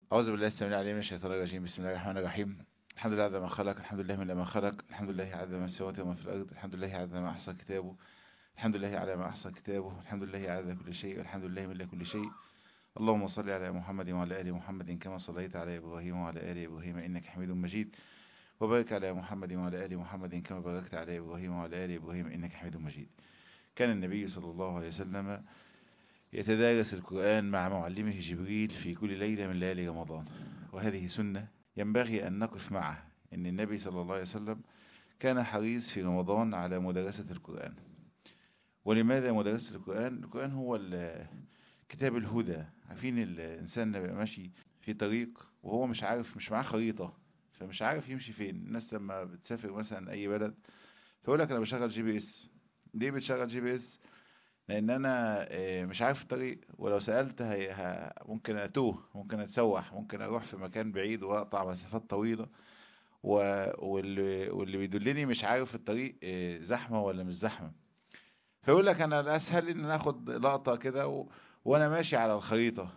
أعوذ بالله السميع العليم من الشيطان الرجيم بسم الله الرحمن الرحيم الحمد لله عدد ما خلق الحمد لله من ما خلق الحمد لله عدد ما السماوات وما في الأرض الحمد لله عدد ما أحصى كتابه الحمد لله على ما أحصى كتابه الحمد لله عدد كل شيء والحمد لله من كل شيء اللهم صل على محمد وعلى آل محمد كما صليت على إبراهيم وعلى آل إبراهيم إنك حميد مجيد وبارك على محمد وعلى آل محمد كما باركت على إبراهيم وعلى آل إبراهيم إنك حميد مجيد كان النبي صلى الله عليه وسلم يتدارس القرآن مع معلمه جبريل في كل ليلة من ليالي رمضان وهذه سنة ينبغي أن نقف معه إن النبي صلى الله عليه وسلم كان حريص في رمضان على مدرسة القرآن ولماذا مدرسة القرآن؟ القرآن هو كتاب الهدى عارفين الإنسان لما ماشي في طريق وهو مش عارف مش معاه خريطة فمش عارف يمشي فين الناس لما بتسافر مثلا أي بلد فيقول لك أنا بشغل جي بي إس ليه بتشغل جي بي إس؟ لان انا مش عارف الطريق ولو سألت هي ه... ممكن اتوه ممكن اتسوح ممكن اروح في مكان بعيد واقطع مسافات طويلة و... واللي... واللي بيدلني مش عارف الطريق زحمة ولا مش زحمة فيقول لك انا الاسهل ان انا اخد لقطة كده و... وانا ماشي على الخريطة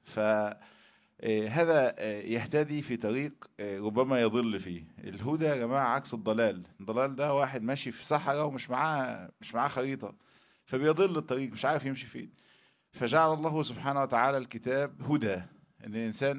فهذا يهتدي في طريق ربما يضل فيه الهدى يا جماعة عكس الضلال الضلال ده واحد ماشي في صحراء ومش معاه مش معاه خريطة فبيضل الطريق مش عارف يمشي فين فجعل الله سبحانه وتعالى الكتاب هدى ان الانسان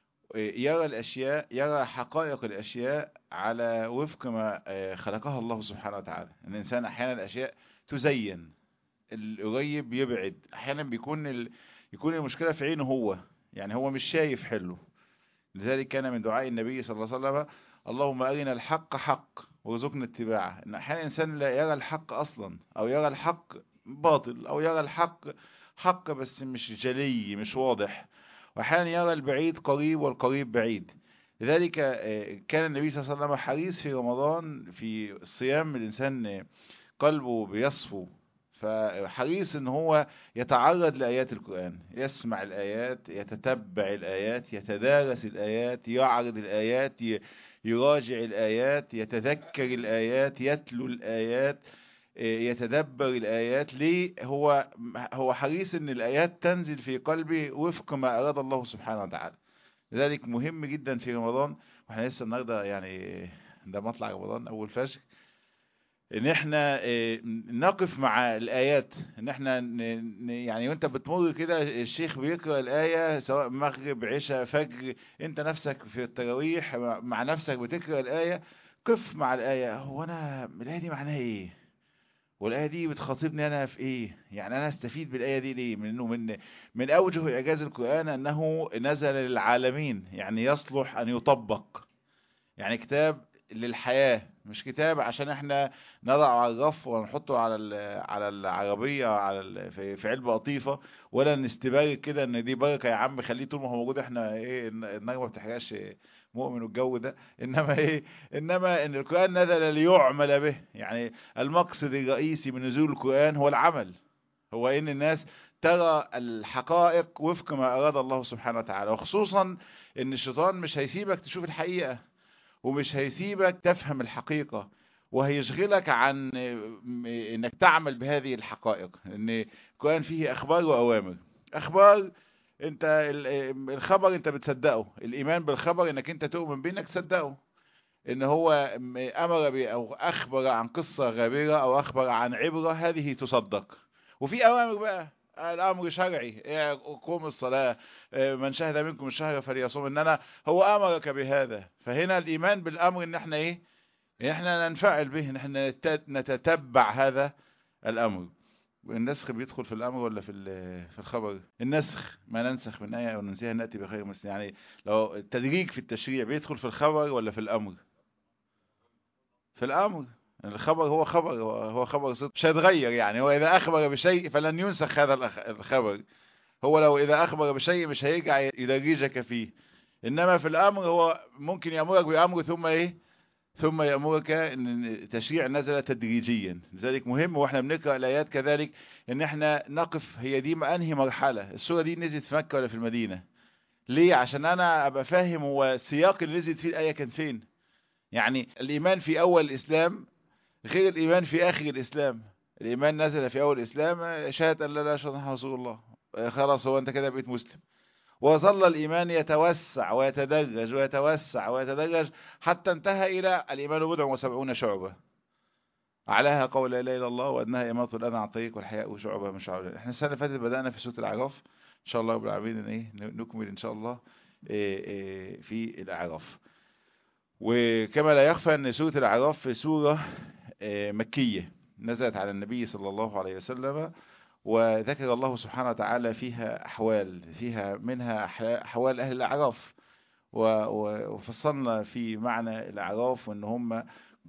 يرى الاشياء يرى حقائق الاشياء على وفق ما خلقها الله سبحانه وتعالى ان الانسان احيانا الاشياء تزين القريب يبعد احيانا بيكون ال... يكون المشكله في عينه هو يعني هو مش شايف حلو لذلك كان من دعاء النبي صلى الله عليه وسلم اللهم أرنا الحق حق وارزقنا اتباعه ان احيانا الانسان لا يرى الحق اصلا او يرى الحق باطل او يرى الحق حق بس مش جلي مش واضح واحيانا يرى البعيد قريب والقريب بعيد لذلك كان النبي صلى الله عليه وسلم حريص في رمضان في الصيام الانسان قلبه بيصفو فحريص ان هو يتعرض لآيات القرآن يسمع الآيات يتتبع الآيات يتدارس الآيات يعرض الآيات يراجع الآيات يتذكر الآيات يتلو الآيات يتدبر الآيات ليه هو هو حريص ان الآيات تنزل في قلبه وفق ما أراد الله سبحانه وتعالى لذلك مهم جدا في رمضان واحنا لسه النهارده يعني ده مطلع رمضان أول فجر ان احنا نقف مع الايات ان احنا يعني وانت بتمر كده الشيخ بيقرا الايه سواء مغرب عشاء فجر انت نفسك في التراويح مع نفسك بتقرا الايه قف مع الايه هو انا الايه دي معناها ايه والايه دي بتخاطبني انا في ايه يعني انا استفيد بالايه دي ليه من انه من من اوجه اعجاز القران انه نزل للعالمين يعني يصلح ان يطبق يعني كتاب للحياة مش كتاب عشان احنا نضع على الرف ونحطه على على العربية على في علبة قطيفة ولا نستبارك كده ان دي بركة يا عم خليه طول ما هو موجود احنا ايه النار ما بتحرقش مؤمن والجو ده انما ايه انما ان القرآن نزل ليعمل به يعني المقصد الرئيسي من نزول القرآن هو العمل هو ان الناس ترى الحقائق وفق ما اراد الله سبحانه وتعالى وخصوصا ان الشيطان مش هيسيبك تشوف الحقيقة ومش هيسيبك تفهم الحقيقة وهيشغلك عن انك تعمل بهذه الحقائق ان القرآن فيه اخبار واوامر اخبار انت الخبر انت بتصدقه الايمان بالخبر انك انت تؤمن بيه انك تصدقه ان هو امر بي او اخبر عن قصة غابرة او اخبر عن عبرة هذه تصدق وفي اوامر بقى الامر شرعي قوم الصلاة من شهد منكم الشهر فليصوم ان انا هو امرك بهذا فهنا الايمان بالامر ان احنا ايه ان احنا ننفعل به ان احنا نتتبع هذا الامر النسخ بيدخل في الامر ولا في في الخبر النسخ ما ننسخ من ايه او ننسيها ناتي بخير مسلم يعني لو التدريج في التشريع بيدخل في الخبر ولا في الامر في الامر الخبر هو خبر هو خبر صدق مش هيتغير يعني هو إذا أخبر بشيء فلن ينسخ هذا الخبر هو لو إذا أخبر بشيء مش هيرجع يدرجك فيه إنما في الأمر هو ممكن يأمرك بأمر ثم إيه ثم يأمرك أن التشريع نزل تدريجيا لذلك مهم وإحنا بنقرأ الآيات كذلك إن إحنا نقف هي دي أنهي مرحلة السورة دي نزلت في مكة ولا في المدينة ليه عشان أنا أبقى فاهم هو السياق اللي نزلت فيه الآية كان فين يعني الإيمان في أول الإسلام غير الإيمان في آخر الإسلام الإيمان نزل في أول الإسلام شهادة أن لا إله إلا الله رسول الله خلاص هو أنت كده بقيت مسلم وظل الإيمان يتوسع ويتدرج ويتوسع ويتدرج حتى انتهى إلى الإيمان بضع وسبعون شعبة أعلاها قول لا إله إلا الله وأدناها إماطة الأذى عن الطريق والحياء شعبة من شعب إحنا السنة اللي فاتت بدأنا في سورة الأعراف إن شاء الله رب العالمين إيه نكمل إن شاء الله في الأعراف وكما لا يخفى أن سورة الأعراف سورة مكية نزلت على النبي صلى الله عليه وسلم وذكر الله سبحانه وتعالى فيها أحوال فيها منها أحوال أهل الأعراف وفصلنا في معنى الأعراف وأن هم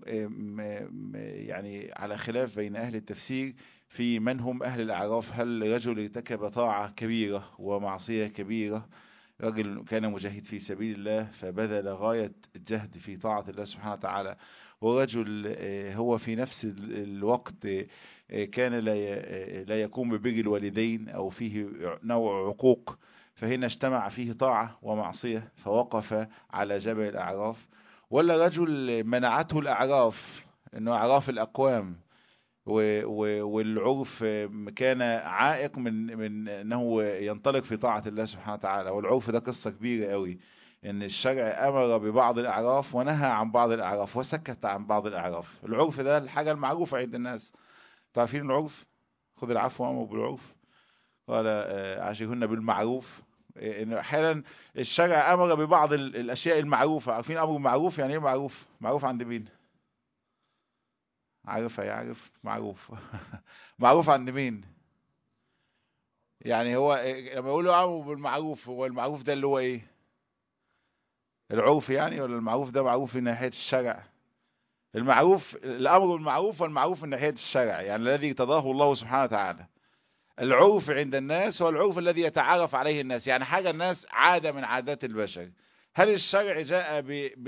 يعني على خلاف بين أهل التفسير في من هم أهل الأعراف هل رجل ارتكب طاعة كبيرة ومعصية كبيرة رجل كان مجاهد في سبيل الله فبذل غاية الجهد في طاعة الله سبحانه وتعالى ورجل هو في نفس الوقت كان لا يقوم ببر الوالدين أو فيه نوع عقوق فهنا اجتمع فيه طاعة ومعصية فوقف على جبل الأعراف ولا رجل منعته الأعراف أنه أعراف الأقوام والعرف كان عائق من من انه ينطلق في طاعة الله سبحانه وتعالى والعرف ده قصة كبيرة قوي ان الشرع امر ببعض الاعراف ونهى عن بعض الاعراف وسكت عن بعض الاعراف العرف ده الحاجة المعروفة عند الناس تعرفين العرف خذ العفو وامر بالعرف قال عاشرهن بالمعروف انه احيانا الشرع امر ببعض الاشياء المعروفة عارفين امر معروف يعني ايه معروف معروف عند مين عارف يعرف معروف معروف عند مين يعني هو لما يقولوا امر بالمعروف هو المعروف ده اللي هو ايه العرف يعني ولا المعروف ده معروف من ناحية الشرع المعروف الامر بالمعروف والمعروف من ناحية الشرع يعني الذي تضاه الله سبحانه وتعالى العرف عند الناس هو العرف الذي يتعارف عليه الناس يعني حاجة الناس عادة من عادات البشر هل الشرع جاء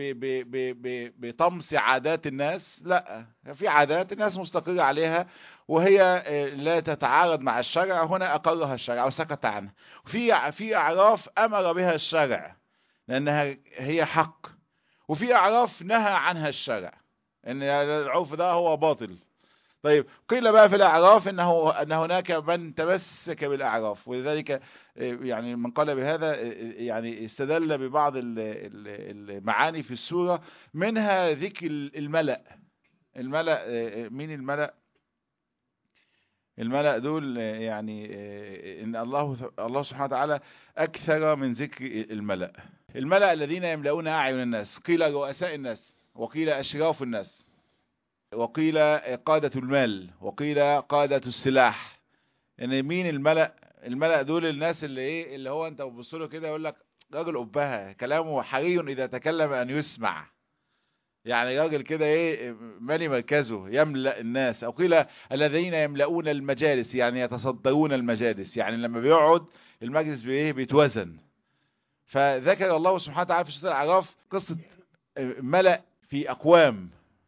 بطمس عادات الناس لا في عادات الناس مستقرة عليها وهي لا تتعارض مع الشرع هنا أقرها الشرع وسكت عنها في في أعراف أمر بها الشرع لأنها هي حق وفي أعراف نهى عنها الشرع ان العرف ده هو باطل طيب قيل بقى في الأعراف إنه أن هناك من تمسك بالأعراف ولذلك يعني من قال بهذا يعني استدل ببعض المعاني في السورة منها ذكر الملأ الملأ مين الملأ الملأ دول يعني إن الله الله سبحانه وتعالى أكثر من ذكر الملأ الملأ الذين يملؤون أعين الناس قيل رؤساء الناس وقيل أشراف الناس وقيل قادة المال وقيل قادة السلاح ان مين الملأ الملأ دول الناس اللي ايه اللي هو انت بتبص له كده يقول لك راجل أبها كلامه حري إذا تكلم أن يسمع يعني راجل كده ايه مالي مركزه يملأ الناس او قيل الذين يملؤون المجالس يعني يتصدرون المجالس يعني لما بيقعد المجلس بايه بيتوزن فذكر الله سبحانه وتعالى في سورة الأعراف قصة ملأ في أقوام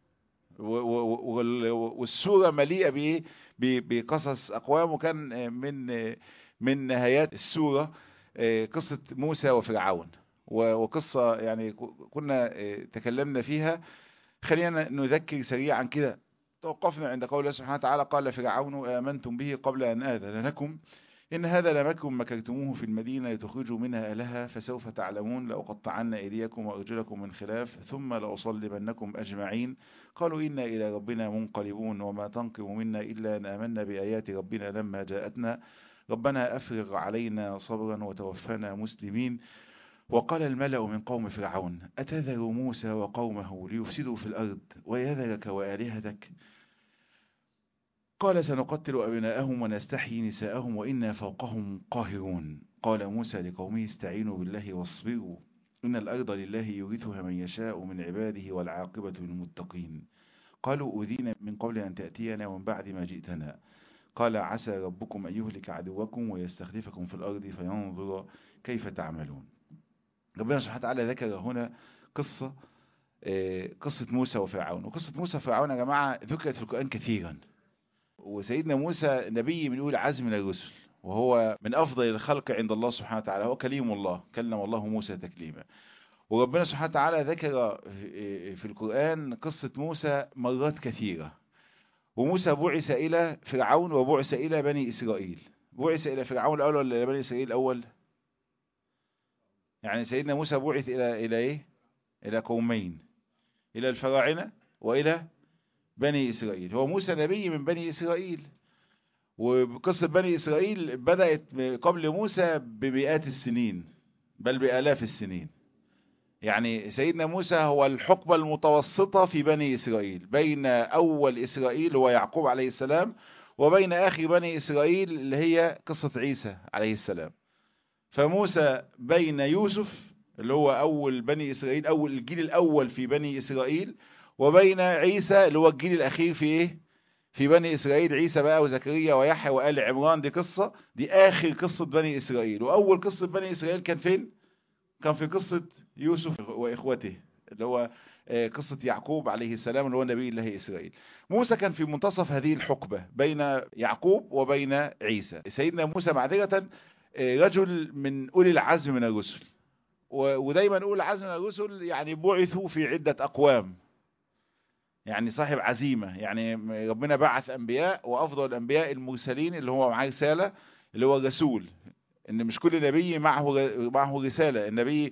والسورة مليئة بايه بقصص أقوام وكان من من نهايات السورة قصة موسى وفرعون وقصة يعني كنا تكلمنا فيها خلينا نذكر سريعا كده توقفنا عند قول الله سبحانه وتعالى قال فرعون آمنتم به قبل أن آذن لكم إن هذا لمكر مكرتموه في المدينة لتخرجوا منها أهلها فسوف تعلمون لأقطعن أيديكم وأرجلكم من خلاف ثم لأصلبنكم أجمعين قالوا إنا إلى ربنا منقلبون وما تنقم منا إلا أن آمنا بآيات ربنا لما جاءتنا ربنا أفرغ علينا صبرا وتوفنا مسلمين وقال الملأ من قوم فرعون أتذر موسى وقومه ليفسدوا في الأرض ويذرك وآلهتك قال سنقتل أبناءهم ونستحيي نساءهم وإنا فوقهم قاهرون قال موسى لقومه استعينوا بالله واصبروا إن الأرض لله يورثها من يشاء من عباده والعاقبة للمتقين قالوا أوذينا من قبل أن تأتينا ومن بعد ما جئتنا قال عسى ربكم أن يهلك عدوكم ويستخلفكم في الأرض فينظر كيف تعملون ربنا سبحانه وتعالى ذكر هنا قصة قصة موسى وفرعون وقصة موسى وفرعون يا جماعة ذكرت في القرآن كثيرا وسيدنا موسى نبي من أولي عزم من الرسل وهو من أفضل الخلق عند الله سبحانه وتعالى هو كليم الله كلم الله موسى تكليما وربنا سبحانه وتعالى ذكر في القرآن قصة موسى مرات كثيرة وموسى بعث إلى فرعون وبعث إلى بني إسرائيل بعث إلى فرعون الأول ولا إلى بني إسرائيل الأول يعني سيدنا موسى بعث إلى إلى إيه إلى قومين إلى الفراعنة وإلى بني إسرائيل هو موسى نبي من بني إسرائيل وقصة بني إسرائيل بدأت قبل موسى بمئات السنين بل بآلاف السنين يعني سيدنا موسى هو الحقبة المتوسطة في بني إسرائيل بين أول إسرائيل هو يعقوب عليه السلام وبين آخر بني إسرائيل اللي هي قصة عيسى عليه السلام فموسى بين يوسف اللي هو أول بني إسرائيل أول الجيل الأول في بني إسرائيل وبين عيسى اللي هو الجيل الأخير في إيه في بني إسرائيل عيسى بقى وزكريا ويحيى وآل عمران دي قصة دي آخر قصة بني إسرائيل وأول قصة بني إسرائيل كان فين كان في قصة يوسف وإخوته اللي هو قصة يعقوب عليه السلام اللي هو نبي الله إسرائيل موسى كان في منتصف هذه الحقبة بين يعقوب وبين عيسى سيدنا موسى معذرة رجل من أولي العزم من الرسل ودايما أولي العزم من الرسل يعني بعثوا في عدة أقوام يعني صاحب عزيمة يعني ربنا بعث أنبياء وأفضل الأنبياء المرسلين اللي هو معاه رسالة اللي هو الرسول ان مش كل نبي معه معه رسالة النبي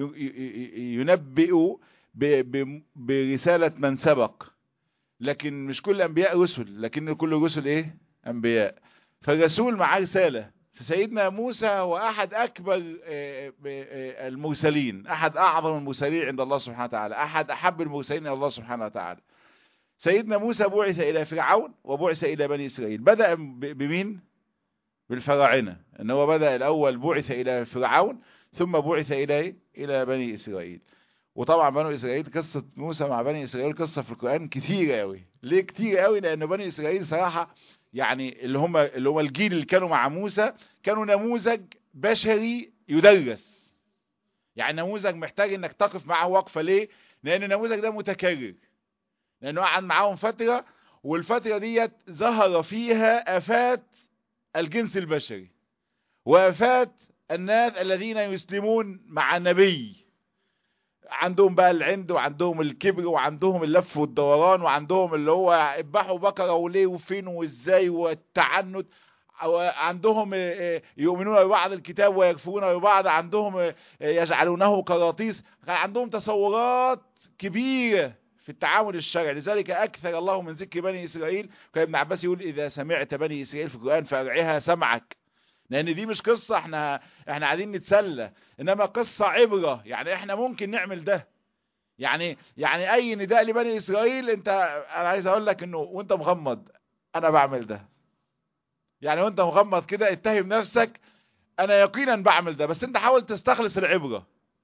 ينبئ برسالة من سبق لكن مش كل الانبياء رسل لكن كل الرسل ايه انبياء فالرسول معاه رسالة فسيدنا موسى هو احد اكبر المرسلين احد اعظم المرسلين عند الله سبحانه وتعالى احد احب المرسلين عند الله سبحانه وتعالى سيدنا موسى بعث الى فرعون وبعث الى بني اسرائيل بدأ بمين بالفراعنة ان هو بدأ الاول بعث الى فرعون ثم بعث الى الى بني اسرائيل وطبعا بني اسرائيل قصة موسى مع بني اسرائيل قصة في القرآن كتيرة قوي ليه كتيرة قوي لان بني اسرائيل صراحة يعني اللي هم اللي هم الجيل اللي كانوا مع موسى كانوا نموذج بشري يدرس يعني نموذج محتاج انك تقف معه وقفة ليه لان النموذج ده متكرر لانه قعد معاهم فترة والفترة ديت ظهر فيها افات الجنس البشري وافات الناس الذين يسلمون مع النبي عندهم بقى العند وعندهم الكبر وعندهم اللف والدوران وعندهم اللي هو اذبحوا بقره وليه وفين وازاي والتعنت عندهم يؤمنون ببعض الكتاب ويكفرون ببعض عندهم يجعلونه قراطيس عندهم تصورات كبيرة في التعامل الشرعي لذلك أكثر الله من ذكر بني إسرائيل كان ابن عباس يقول إذا سمعت بني إسرائيل في القرآن فأرعها سمعك لأن دي مش قصة احنا احنا قاعدين نتسلى إنما قصة عبرة يعني احنا ممكن نعمل ده يعني يعني أي نداء لبني إسرائيل أنت أنا عايز أقول لك إنه وأنت مغمض أنا بعمل ده يعني وأنت مغمض كده اتهم نفسك أنا يقينا بعمل ده بس أنت حاول تستخلص العبرة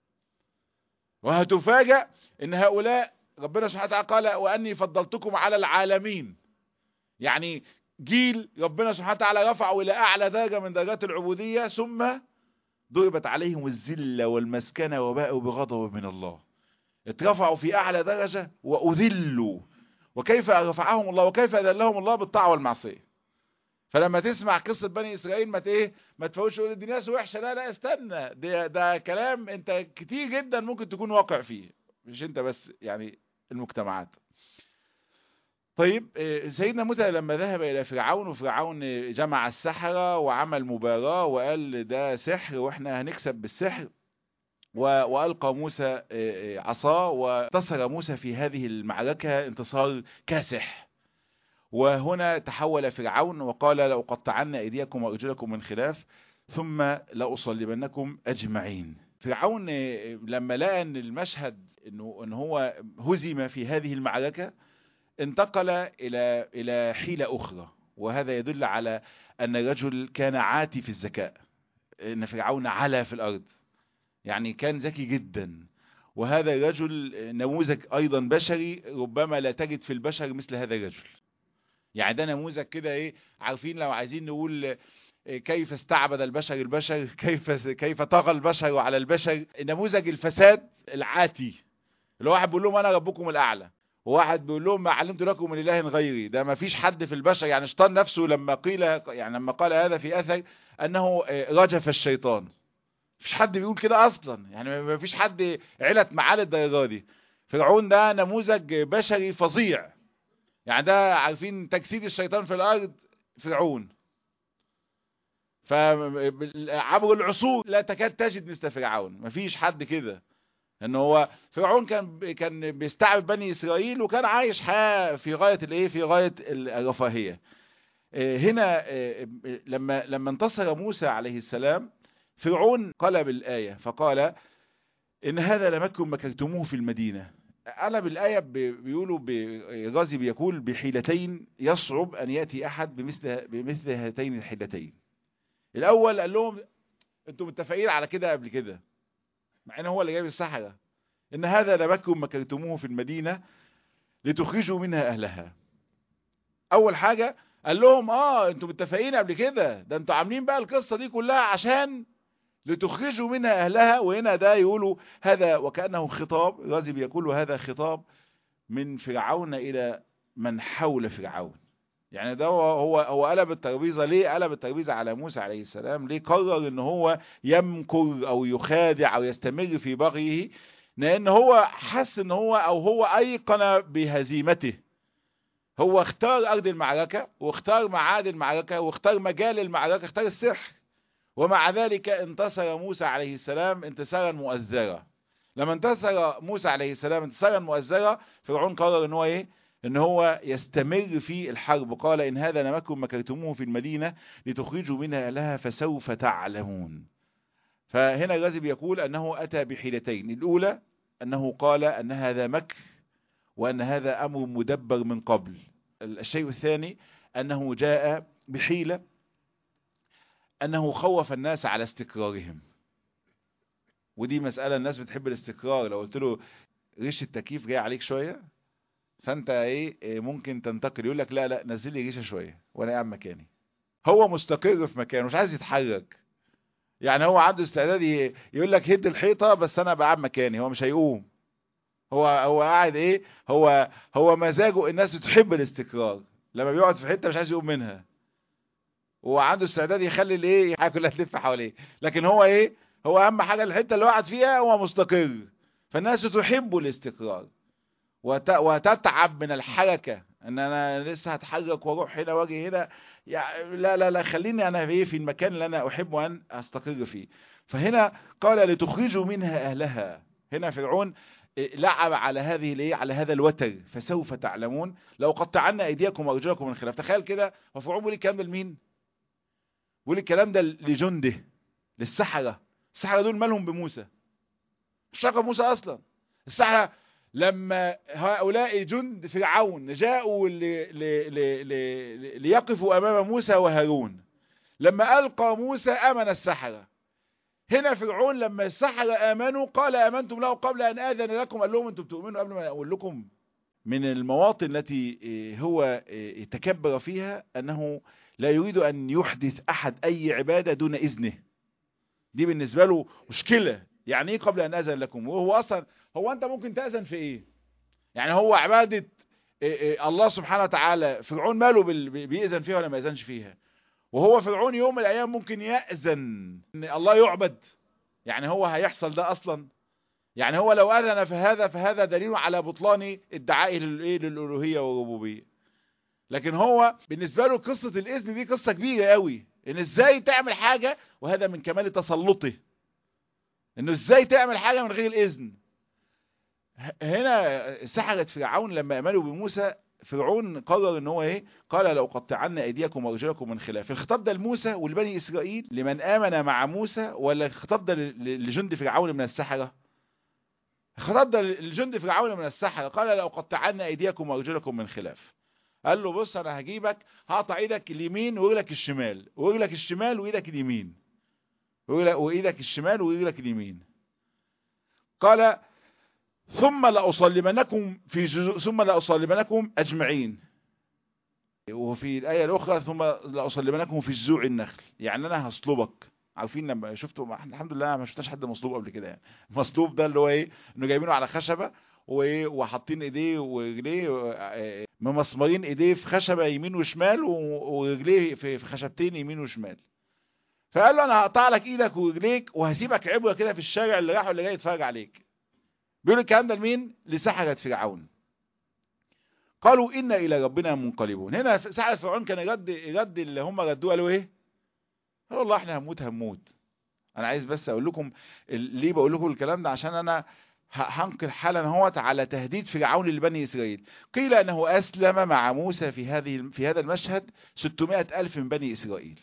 وهتفاجأ إن هؤلاء ربنا سبحانه وتعالى قال وأني فضلتكم على العالمين يعني جيل ربنا سبحانه وتعالى رفعه إلى أعلى درجة من درجات العبودية ثم ضربت عليهم الذلة والمسكنة وباءوا بغضب من الله اترفعوا في أعلى درجة وأذلوا وكيف رفعهم الله وكيف أذلهم الله بالطاعة والمعصية فلما تسمع قصة بني إسرائيل ما ايه ما تفوتش تقول دي ناس وحشة لا لا استنى ده, ده كلام انت كتير جدا ممكن تكون واقع فيه مش انت بس يعني المجتمعات طيب سيدنا موسى لما ذهب إلى فرعون وفرعون جمع السحرة وعمل مباراة وقال ده سحر واحنا هنكسب بالسحر وألقى موسى عصاه وانتصر موسى في هذه المعركة انتصار كاسح وهنا تحول فرعون وقال لأقطعن أيديكم وأرجلكم من خلاف ثم لأصلبنكم أجمعين فرعون لما لقى أن المشهد أنه أن هو هزم في هذه المعركة انتقل إلى إلى حيلة أخرى وهذا يدل على أن الرجل كان عاتي في الذكاء أن فرعون علا في الأرض يعني كان ذكي جدا وهذا الرجل نموذج أيضا بشري ربما لا تجد في البشر مثل هذا الرجل يعني ده نموذج كده ايه عارفين لو عايزين نقول كيف استعبد البشر البشر كيف كيف طغى البشر على البشر نموذج الفساد العاتي اللي واحد بيقول لهم انا ربكم الاعلى وواحد بيقول لهم ما علمت لكم من اله غيري ده ما فيش حد في البشر يعني شيطان نفسه لما قيل يعني لما قال هذا في اثر انه رجف الشيطان مفيش حد بيقول كده اصلا يعني ما فيش حد علت معاه للدرجه دي فرعون ده نموذج بشري فظيع يعني ده عارفين تجسيد الشيطان في الارض فرعون فعبر العصور لا تكاد تجد مثل فرعون مفيش حد كده ان هو فرعون كان كان بيستعبد بني اسرائيل وكان عايش حياه في غايه الايه في غايه الرفاهيه هنا لما لما انتصر موسى عليه السلام فرعون قلب الايه فقال ان هذا لمكر مكرتموه في المدينه قلب الايه بيقولوا غازي بيقول بحيلتين يصعب ان ياتي احد بمثل بمثل هاتين الحيلتين الاول قال لهم انتوا متفقين على كده قبل كده مع ان هو اللي جايب السحرة ان هذا لمكر مكرتموه في المدينة لتخرجوا منها اهلها اول حاجة قال لهم اه انتوا متفقين قبل كده ده انتوا عاملين بقى القصة دي كلها عشان لتخرجوا منها اهلها وهنا ده يقولوا هذا وكأنه خطاب غازي بيقول هذا خطاب من فرعون الى من حول فرعون يعني ده هو هو هو قلب الترابيزه ليه قلب الترابيزه على موسى عليه السلام ليه قرر ان هو يمكر او يخادع او يستمر في بغيه لان هو حس ان هو او هو ايقن بهزيمته هو اختار ارض المعركه واختار معاد المعركه واختار مجال المعركه اختار السحر ومع ذلك انتصر موسى عليه السلام انتصارا مؤزرا لما انتصر موسى عليه السلام انتصارا مؤزرا فرعون قرر ان هو ايه ان هو يستمر في الحرب قال ان هذا لمكر مكرتموه في المدينة لتخرجوا منها لها فسوف تعلمون فهنا الغازي يقول انه اتى بحيلتين الاولى انه قال ان هذا مكر وان هذا امر مدبر من قبل الشيء الثاني انه جاء بحيلة انه خوف الناس على استقرارهم ودي مسألة الناس بتحب الاستقرار لو قلت له ريش التكييف جاي عليك شوية فانت ايه ممكن تنتقل يقول لك لا لا نزل لي ريشه شويه وانا قاعد مكاني هو مستقر في مكانه مش عايز يتحرك يعني هو عنده استعداد يقول لك هد الحيطه بس انا بقعد مكاني هو مش هيقوم هو هو قاعد ايه هو هو مزاجه الناس بتحب الاستقرار لما بيقعد في حته مش عايز يقوم منها هو عنده استعداد يخلي الايه الحاجه كلها تلف حواليه لكن هو ايه هو اهم حاجه الحته اللي قاعد فيها هو مستقر فالناس تحب الاستقرار وتتعب من الحركة ان انا لسه هتحرك واروح هنا واجي هنا يعني لا لا لا خليني انا في في المكان اللي انا احب ان استقر فيه فهنا قال لتخرجوا منها اهلها هنا فرعون لعب على هذه الايه على هذا الوتر فسوف تعلمون لو قطعنا ايديكم وارجلكم من خلاف تخيل كده هو فرعون بيقول الكلام ده لمين بيقول الكلام ده لجنده للسحرة السحرة دول مالهم بموسى مش موسى اصلا السحرة لما هؤلاء جند فرعون جاءوا لي لي لي ليقفوا أمام موسى وهارون لما ألقى موسى آمن السحرة هنا فرعون لما السحرة آمنوا قال آمنتم له قبل أن آذن لكم قال لهم أنتم بتؤمنوا قبل ما أقول لكم من المواطن التي هو تكبر فيها أنه لا يريد أن يحدث أحد أي عبادة دون إذنه دي بالنسبة له مشكلة يعني ايه قبل ان اذن لكم وهو اصلا هو انت ممكن تأذن في ايه يعني هو عبادة إيه إيه الله سبحانه وتعالى فرعون ماله بيأذن فيها ولا ما يأذنش فيها وهو فرعون يوم من الايام ممكن يأذن ان الله يعبد يعني هو هيحصل ده اصلا يعني هو لو اذن في هذا فهذا دليل على بطلان ادعائه للالوهيه والربوبيه لكن هو بالنسبه له قصه الاذن دي قصه كبيره قوي ان ازاي تعمل حاجه وهذا من كمال تسلطه انه ازاي تعمل حاجة من غير الاذن هنا سحرت فرعون لما امنوا بموسى فرعون قرر ان هو ايه قال لو قطعنا ايديكم وارجلكم من خلاف الخطاب ده لموسى ولبني اسرائيل لمن امن مع موسى ولا الخطاب ده لجند فرعون من السحرة الخطاب ده لجند فرعون من السحرة قال لو قطعنا ايديكم وارجلكم من خلاف قال له بص انا هجيبك هقطع ايدك اليمين ورجلك الشمال ورجلك الشمال وايدك اليمين وايدك الشمال ورجلك اليمين قال ثم لأصلبنكم في جزء ثم لأصلبنكم أجمعين وفي الآية الأخرى ثم لأصلبنكم في جذوع النخل يعني أنا هصلبك عارفين لما شفتوا الحمد لله ما شفتش حد مصلوب قبل كده يعني مصلوب ده اللي هو ايه انه جايبينه على خشبة وحاطين ايديه ورجليه ممسمرين ايديه في خشبة يمين وشمال ورجليه في خشبتين يمين وشمال فقال له انا هقطع لك ايدك ورجليك وهسيبك عبره كده في الشارع اللي راح واللي جاي يتفرج عليك بيقول الكلام ده لمين لسحرة فرعون قالوا إنا إلى ربنا منقلبون هنا سحرة فرعون كان يرد يرد اللي هم ردوه قالوا إيه قال والله احنا هنموت هنموت انا عايز بس اقول لكم ال- ليه بقول لكم الكلام ده عشان انا ه- هنقل حالا هوت على تهديد فرعون لبني اسرائيل قيل انه اسلم مع موسى في هذه في هذا المشهد 600 الف من بني اسرائيل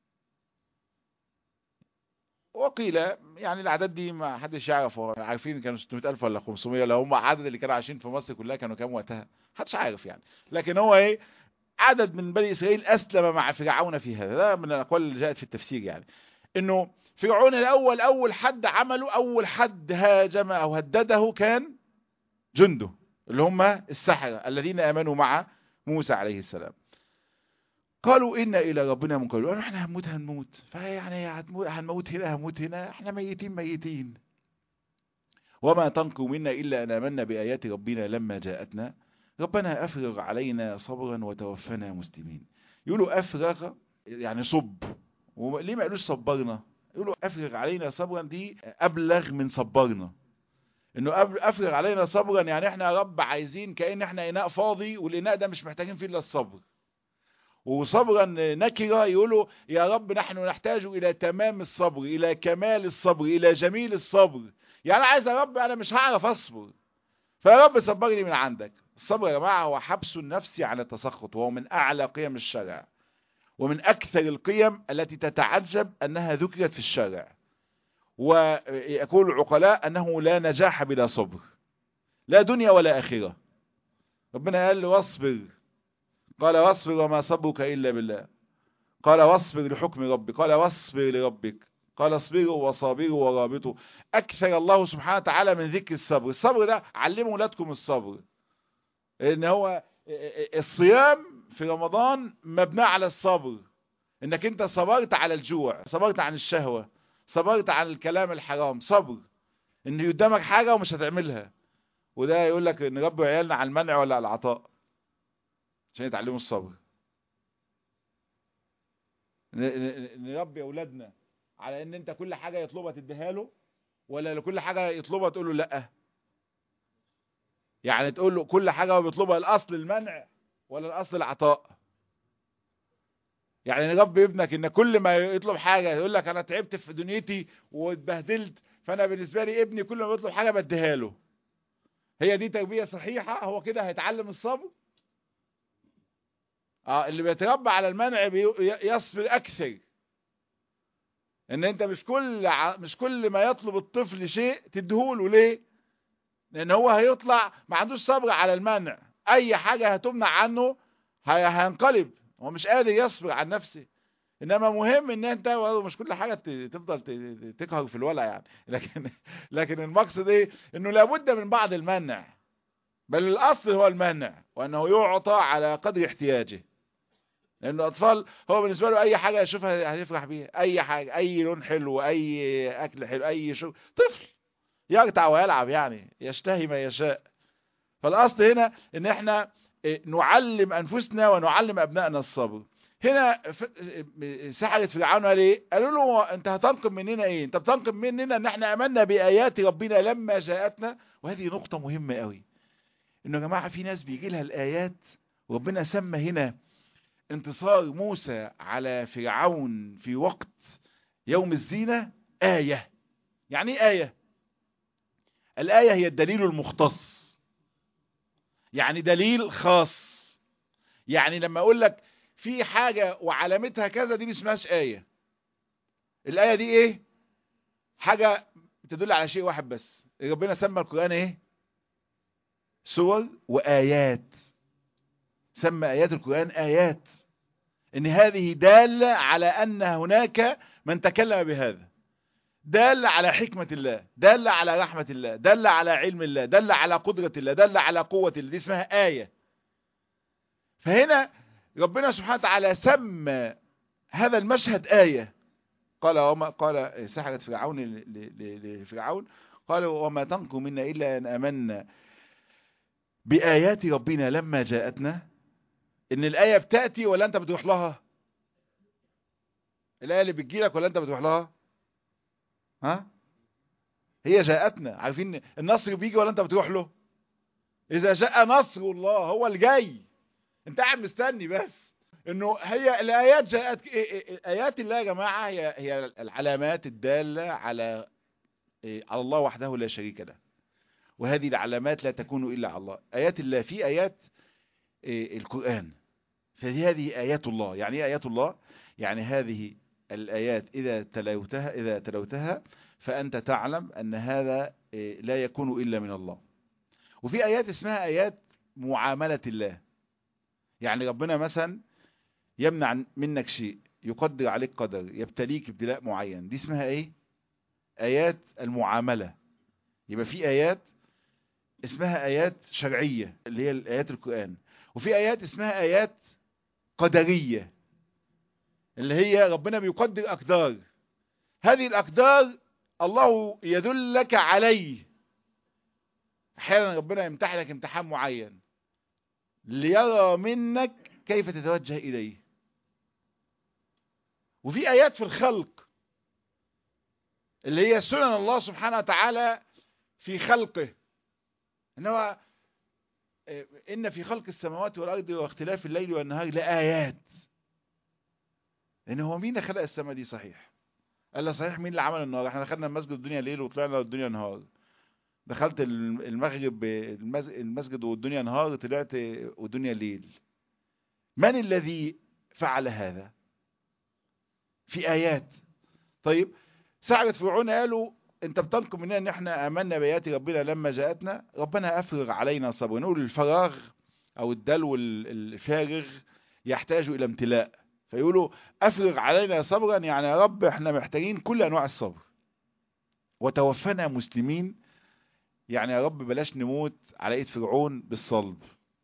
وقيل يعني الاعداد دي ما حدش يعرف هو عارفين كانوا 600 الف ولا 500 ولا هم عدد اللي كانوا عايشين في مصر كلها كانوا كام وقتها محدش عارف يعني لكن هو ايه عدد من بني اسرائيل اسلم مع فرعون في هذا ده من الاقوال اللي جاءت في التفسير يعني انه فرعون الاول اول حد عمله اول حد هاجم او هدده كان جنده اللي هم السحرة الذين امنوا مع موسى عليه السلام قالوا إنا إلى ربنا منقلبون قالوا احنا هنموت هنموت فيعني هتموت هنموت هنا هنموت هنا احنا ميتين ميتين وما تنقم منا إلا أن آمنا بآيات ربنا لما جاءتنا ربنا أفرغ علينا صبرا وتوفنا مسلمين يقولوا أفرغ يعني صب وليه ما قالوش صبرنا يقولوا أفرغ علينا صبرا دي أبلغ من صبرنا انه أب- افرغ علينا صبرا يعني احنا يا رب عايزين كأن احنا اناء فاضي والاناء ده مش محتاجين فيه الا الصبر وصبرا نكرة يقولوا يا رب نحن نحتاج إلى تمام الصبر إلى كمال الصبر إلى جميل الصبر يعني عايز يا رب أنا مش هعرف أصبر فيا رب صبرني من عندك الصبر يا جماعة هو حبس النفس على التسخط وهو من أعلى قيم الشرع ومن أكثر القيم التي تتعجب أنها ذكرت في الشرع ويقول العقلاء أنه لا نجاح بلا صبر لا دنيا ولا آخرة ربنا قال له واصبر قال واصبر وما صبرك إلا بالله قال واصبر لحكم ربك قال واصبر لربك قال اصبروا وصابروا ورابطوا أكثر الله سبحانه وتعالى من ذكر الصبر الصبر ده علموا ولادكم الصبر ان هو الصيام في رمضان مبنى على الصبر انك انت صبرت على الجوع صبرت عن الشهوة صبرت عن الكلام الحرام صبر ان قدامك حاجة ومش هتعملها وده يقول لك نربي عيالنا على المنع ولا على العطاء عشان يتعلموا الصبر ن- ن- نربي اولادنا على ان انت كل حاجة يطلبها تديها له ولا لكل حاجة يطلبها تقول له لا يعني تقول له كل حاجة هو بيطلبها الاصل المنع ولا الاصل العطاء يعني نربي ابنك ان كل ما يطلب حاجة يقول لك انا تعبت في دنيتي واتبهدلت فانا بالنسبة لي ابني كل ما يطلب حاجة بديها له هي دي تربية صحيحة هو كده هيتعلم الصبر اه اللي بيتربى على المنع بي- يصبر اكثر ان انت مش كل ع- مش كل ما يطلب الطفل شيء تديهوله ليه لان هو هيطلع ما عندوش صبر على المنع اي حاجة هتمنع عنه هي- هينقلب هو مش قادر يصبر عن نفسه انما مهم ان انت برضه مش كل حاجة ت- تفضل ت- ت- تقهر في الولع يعني لكن لكن المقصد ايه انه لابد من بعض المنع بل الاصل هو المنع وانه يعطى على قدر احتياجه لان الاطفال هو بالنسبه له اي حاجه يشوفها هيفرح بيها اي حاجه اي لون حلو اي اكل حلو اي شغل طفل يقطع ويلعب يعني يشتهي ما يشاء فالاصل هنا ان احنا إيه، نعلم انفسنا ونعلم ابنائنا الصبر هنا ف- إيه، سحرة فرعون قال ايه قالوا له انت هتنقم مننا ايه انت بتنقم مننا ان احنا امنا بايات ربنا لما جاءتنا وهذه نقطة مهمة قوي انه يا جماعة في ناس بيجي لها الايات وربنا سمى هنا انتصار موسى على فرعون في وقت يوم الزينة آية يعني ايه آية الآية هي الدليل المختص يعني دليل خاص يعني لما اقول لك في حاجة وعلامتها كذا دي ما اسمهاش آية الآية دي ايه حاجة تدل على شيء واحد بس ربنا سمى القرآن ايه سور وآيات سمى آيات القرآن آيات ان هذه دالة على ان هناك من تكلم بهذا دالة على حكمة الله دالة على رحمة الله دالة على علم الله دالة على قدرة الله دالة على قوة الله دي اسمها آية فهنا ربنا سبحانه وتعالى سمى هذا المشهد آية قال وما قال سحرة فرعون ل- ل- لفرعون قال وما تنقم منا إلا أن أمنا بآيات ربنا لما جاءتنا إن الآية بتأتي ولا أنت بتروح لها الآية اللي بتجيلك ولا أنت بتروح لها ها هي جاءتنا عارفين النصر بيجي ولا أنت بتروح له إذا جاء نصر الله هو اللي جاي أنت قاعد مستني بس انه هي الايات جاءت ايات الله يا جماعه هي هي العلامات الداله على على الله وحده لا شريك له وهذه العلامات لا تكون الا على الله ايات الله في ايات القران فهذه ايات الله يعني ايه ايات الله يعني هذه الايات اذا تلوتها اذا تلوتها فانت تعلم ان هذا لا يكون الا من الله وفي ايات اسمها ايات معامله الله يعني ربنا مثلا يمنع منك شيء يقدر عليك قدر يبتليك ابتلاء معين دي اسمها ايه ايات المعاملة يبقى في ايات اسمها ايات شرعية اللي هي ايات القرآن وفي ايات اسمها ايات قدرية اللي هي ربنا بيقدر اقدار هذه الاقدار الله يدلك عليه احيانا ربنا يمتحنك امتحان معين ليرى منك كيف تتوجه إليه وفي آيات في الخلق اللي هي سنن الله سبحانه وتعالى في خلقه إنه إن في خلق السماوات والأرض واختلاف الليل والنهار لآيات إن هو مين خلق السماء دي صحيح قال صحيح مين اللي عمل النهار احنا دخلنا المسجد الدنيا ليل وطلعنا الدنيا نهار دخلت المغرب المسجد والدنيا نهار طلعت والدنيا ليل من الذي فعل هذا في آيات طيب سعرة فرعون قالوا انت بتنقم مننا ان احنا امنا بآيات ربنا لما جاءتنا ربنا افرغ علينا صبرا نقول الفراغ او الدلو الفارغ يحتاج الى امتلاء فيقولوا افرغ علينا صبرا يعني يا رب احنا محتاجين كل انواع الصبر وتوفنا مسلمين يعني يا رب بلاش نموت على ايد فرعون بالصلب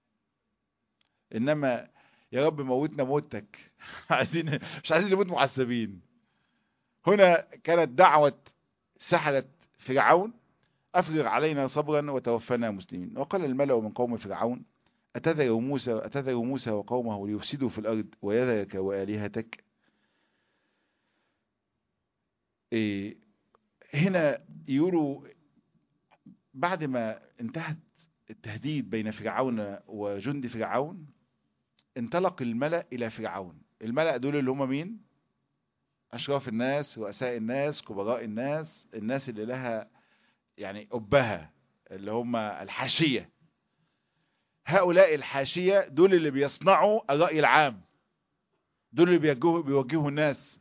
انما يا رب موتنا موتك عايزين مش عايزين نموت معذبين هنا كانت دعوة سحرة فرعون أفرغ علينا صبرا وتوفنا مسلمين وقال الملأ من قوم فرعون أتذر موسى أتذر موسى وقومه ليفسدوا في الأرض ويذرك وآلهتك إيه هنا يقولوا بعد ما انتهت التهديد بين فرعون وجند فرعون انطلق الملأ إلى فرعون الملأ دول اللي هم مين أشراف الناس رؤساء الناس كبراء الناس الناس اللي لها يعني أبها اللي هم الحاشية هؤلاء الحاشية دول اللي بيصنعوا الرأي العام دول اللي بيوجهوا, بيوجهوا الناس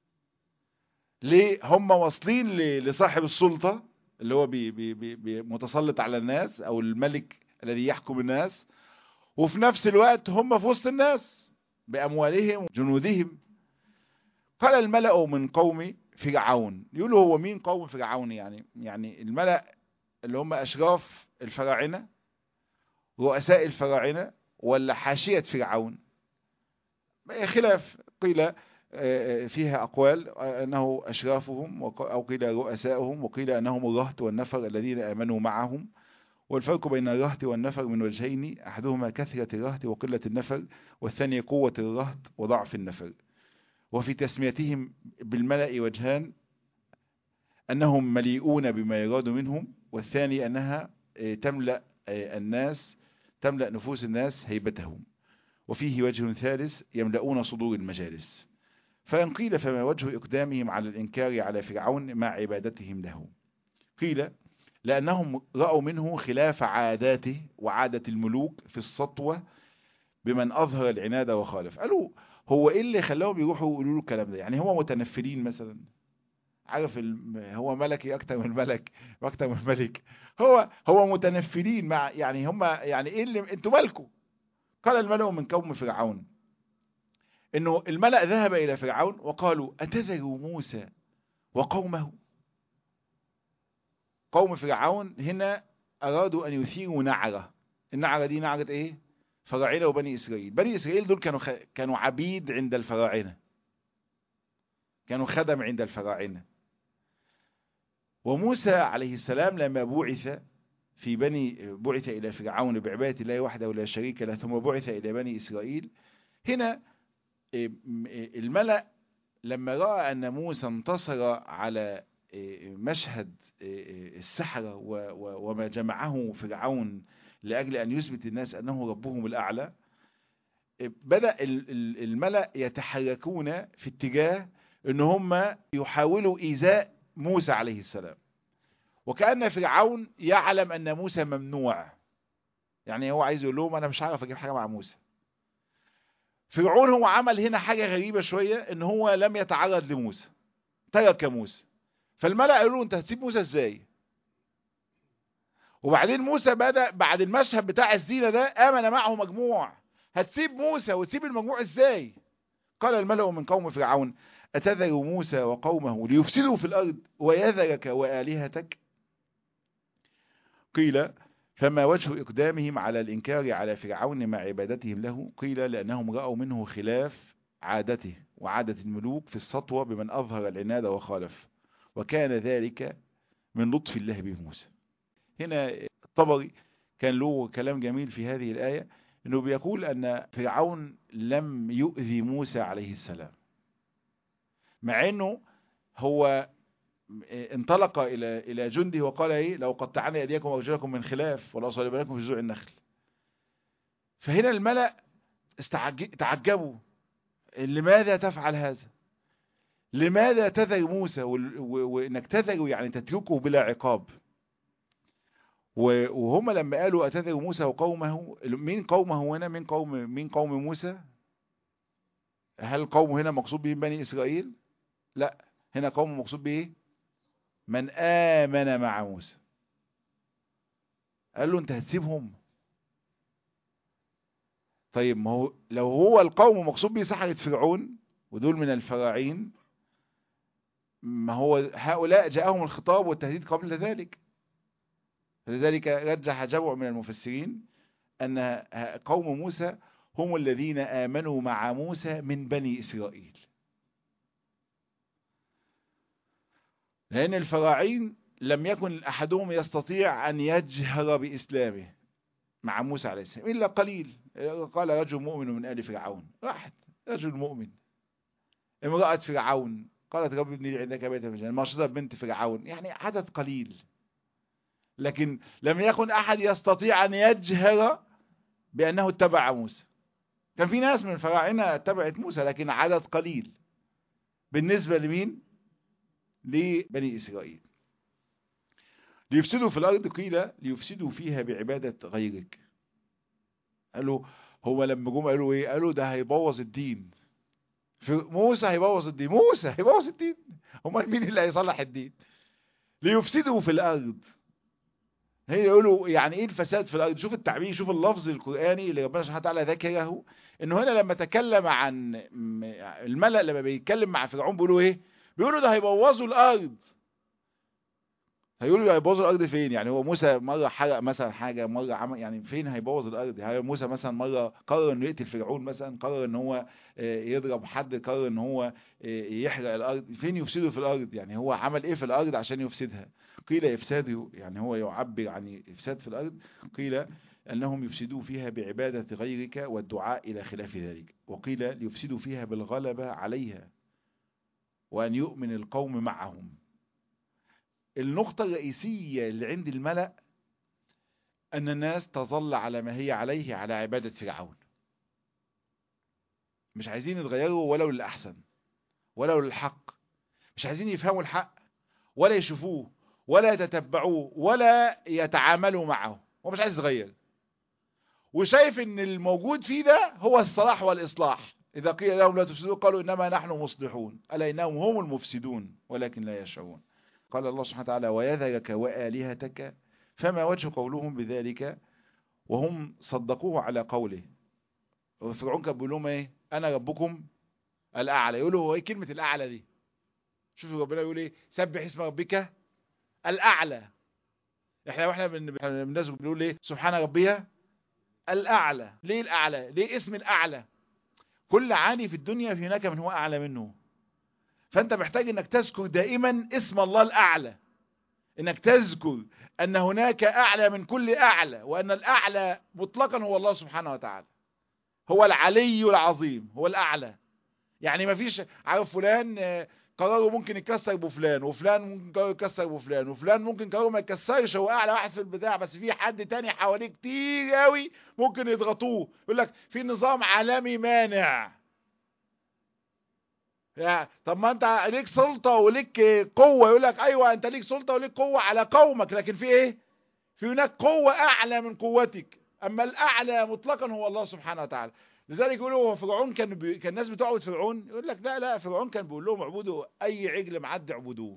ليه هم واصلين لصاحب السلطة اللي هو بي بي بي متسلط على الناس او الملك الذي يحكم الناس وفي نفس الوقت هم في وسط الناس بأموالهم وجنودهم قال الملأ من قوم فرعون يقولوا هو مين قوم فرعون يعني يعني الملأ اللي هم أشراف الفراعنة رؤساء الفراعنة ولا حاشية فرعون خلاف قيل فيها أقوال أنه أشرافهم أو قيل رؤسائهم وقيل أنهم الرهط والنفر الذين آمنوا معهم والفرق بين الرهط والنفر من وجهين أحدهما كثرة الرهط وقلة النفر والثاني قوة الرهط وضعف النفر وفي تسميتهم بالملأ وجهان أنهم مليئون بما يراد منهم والثاني أنها تملأ الناس تملأ نفوس الناس هيبتهم وفيه وجه ثالث يملؤون صدور المجالس فإن قيل فما وجه إقدامهم على الإنكار على فرعون مع عبادتهم له قيل لأنهم رأوا منه خلاف عاداته وعادة الملوك في السطوة بمن أظهر العناد وخالف قالوا هو إيه اللي خلاهم يروحوا يقولوا له الكلام ده يعني هو متنفرين مثلا عارف هو ملكي أكتر من ملك وأكتر من ملك هو هو متنفرين مع يعني هم يعني إيه اللي أنتوا مالكم قال الملأ من قوم فرعون انه الملأ ذهب الى فرعون وقالوا اتذر موسى وقومه قوم فرعون هنا ارادوا ان يثيروا نعرة النعرة دي نعرة ايه فراعنة وبني اسرائيل بني اسرائيل دول كانوا خ... كانوا عبيد عند الفراعنة كانوا خدم عند الفراعنة وموسى عليه السلام لما بعث في بني بعث الى فرعون بعبادة الله وحده لا شريك له ثم بعث الى بني اسرائيل هنا الملأ لما رأى أن موسى انتصر على مشهد السحرة وما جمعه فرعون لأجل أن يثبت الناس أنه ربهم الأعلى بدأ الملأ يتحركون في اتجاه ان هم يحاولوا ايذاء موسى عليه السلام وكأن فرعون يعلم ان موسى ممنوع يعني هو عايز يقول لهم انا مش عارف اجيب حاجة مع موسى فرعون هو عمل هنا حاجة غريبة شوية ان هو لم يتعرض لموسى ترك موسى فالملأ قالوا له انت هتسيب موسى ازاي وبعدين موسى بدأ بعد المشهد بتاع الزينة ده آمن معه مجموع هتسيب موسى وتسيب المجموع ازاي قال الملأ من قوم فرعون أتذر موسى وقومه ليفسدوا في الأرض ويذرك وآلهتك قيل فما وجه إقدامهم على الإنكار على فرعون مع عبادتهم له قيل لأنهم رأوا منه خلاف عادته وعادة الملوك في السطوة بمن أظهر العناد وخالف وكان ذلك من لطف الله بموسى هنا الطبري كان له كلام جميل في هذه الآية انه بيقول ان فرعون لم يؤذي موسى عليه السلام مع انه هو انطلق الى الى جنده وقال ايه لو قطعنا ايديكم وارجلكم من خلاف ولا صلبناكم في جذوع النخل فهنا الملأ تعجبوا لماذا تفعل هذا لماذا تذر موسى وانك تذره يعني تتركه بلا عقاب وهم لما قالوا أتذر موسى وقومه مين قومه هنا من قوم من قوم موسى هل قوم هنا مقصود بهم بني إسرائيل لا هنا قوم مقصود به من آمن مع موسى قال له انت هتسيبهم طيب ما هو لو هو القوم مقصود به سحرة فرعون ودول من الفراعين ما هو هؤلاء جاءهم الخطاب والتهديد قبل ذلك فلذلك رجح جمع من المفسرين أن قوم موسى هم الذين آمنوا مع موسى من بني إسرائيل لأن الفراعين لم يكن أحدهم يستطيع أن يجهر بإسلامه مع موسى عليه السلام إلا قليل قال رجل مؤمن من آل فرعون واحد رجل مؤمن امرأة فرعون قالت رب ابني لي عندك بيتا في الجنة مرشدة بنت فرعون يعني عدد قليل لكن لم يكن أحد يستطيع أن يجهر بأنه اتبع موسى كان في ناس من الفراعنة اتبعت موسى لكن عدد قليل بالنسبة لمين لبني إسرائيل ليفسدوا في الأرض قيل ليفسدوا فيها بعبادة غيرك قالوا هو لما جم قالوا ايه قالوا ده هيبوظ الدين موسى هيبوظ الدين موسى هيبوظ الدين امال مين اللي هيصلح الدين ليفسدوا في الأرض هي يقولوا يعني ايه الفساد في الارض شوف التعبير شوف اللفظ القرآني اللي ربنا سبحانه وتعالى ذكره انه هنا لما تكلم عن الملأ لما بيتكلم مع فرعون بيقولوا ايه بيقولوا ده هيبوظوا الارض هيقولوا هيبوظوا الارض فين يعني هو موسى مره حرق مثلا حاجه مره عمل يعني فين هيبوظ الارض يعني موسى مثلا مره قرر انه يقتل فرعون مثلا قرر ان هو يضرب حد قرر ان هو يحرق الارض فين يفسدوا في الارض يعني هو عمل ايه في الارض عشان يفسدها قيل إفساده يعني هو يعبر عن إفساد في الأرض قيل أنهم يفسدوا فيها بعبادة غيرك والدعاء إلى خلاف ذلك وقيل ليفسدوا فيها بالغلبة عليها وأن يؤمن القوم معهم النقطة الرئيسية اللي عند الملأ أن الناس تظل على ما هي عليه على عبادة فرعون مش عايزين يتغيروا ولو للأحسن ولو للحق مش عايزين يفهموا الحق ولا يشوفوه ولا يتتبعوه ولا يتعاملوا معه هو مش عايز يتغير وشايف ان الموجود فيه ده هو الصلاح والإصلاح إذا قيل لهم لا تفسدوا قالوا إنما نحن مصلحون ألا إنهم هم المفسدون ولكن لا يشعرون قال الله سبحانه وتعالى ويذرك وآلهتك فما وجه قولهم بذلك وهم صدقوه على قوله وفرعون كان بيقول لهم ايه انا ربكم الاعلى يقولوا هو ايه كلمه الاعلى دي شوفوا ربنا يقول ايه سبح اسم ربك الاعلى احنا واحنا الناس بنقول ايه سبحان ربي الاعلى ليه الاعلى ليه اسم الاعلى كل عالي في الدنيا في هناك من هو اعلى منه فانت محتاج انك تذكر دائما اسم الله الاعلى انك تذكر ان هناك اعلى من كل اعلى وان الاعلى مطلقا هو الله سبحانه وتعالى هو العلي العظيم هو الاعلى يعني ما فيش عارف فلان قرروا ممكن يكسر بفلان وفلان ممكن قرر يكسر بفلان وفلان ممكن قرر ما يكسرش هو اعلى واحد في البتاع بس في حد تاني حواليه كتير قوي ممكن يضغطوه يقول لك في نظام عالمي مانع يا طب ما انت ليك سلطة وليك قوة يقول لك ايوه انت ليك سلطة وليك قوة على قومك لكن في ايه في هناك قوة اعلى من قوتك اما الاعلى مطلقا هو الله سبحانه وتعالى لذلك يقولوا هو فرعون كان بي... كان الناس بتعبد فرعون يقول لك لا لا فرعون كان بيقول لهم اعبدوا اي عجل معدي اعبدوه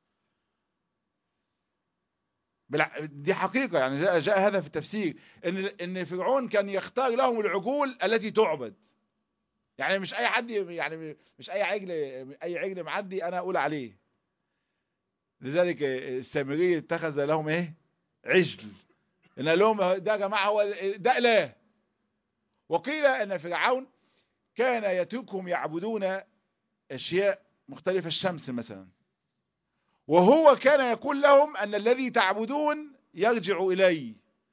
بلع... دي حقيقة يعني جاء, جاء هذا في التفسير ان ان فرعون كان يختار لهم العجول التي تعبد يعني مش اي حد يعني مش اي عجل اي عجل معدي انا اقول عليه لذلك السامري اتخذ لهم ايه عجل ان لهم ده يا جماعه هو ده اله وقيل ان فرعون كان يتركهم يعبدون اشياء مختلفه الشمس مثلا وهو كان يقول لهم ان الذي تعبدون يرجع الي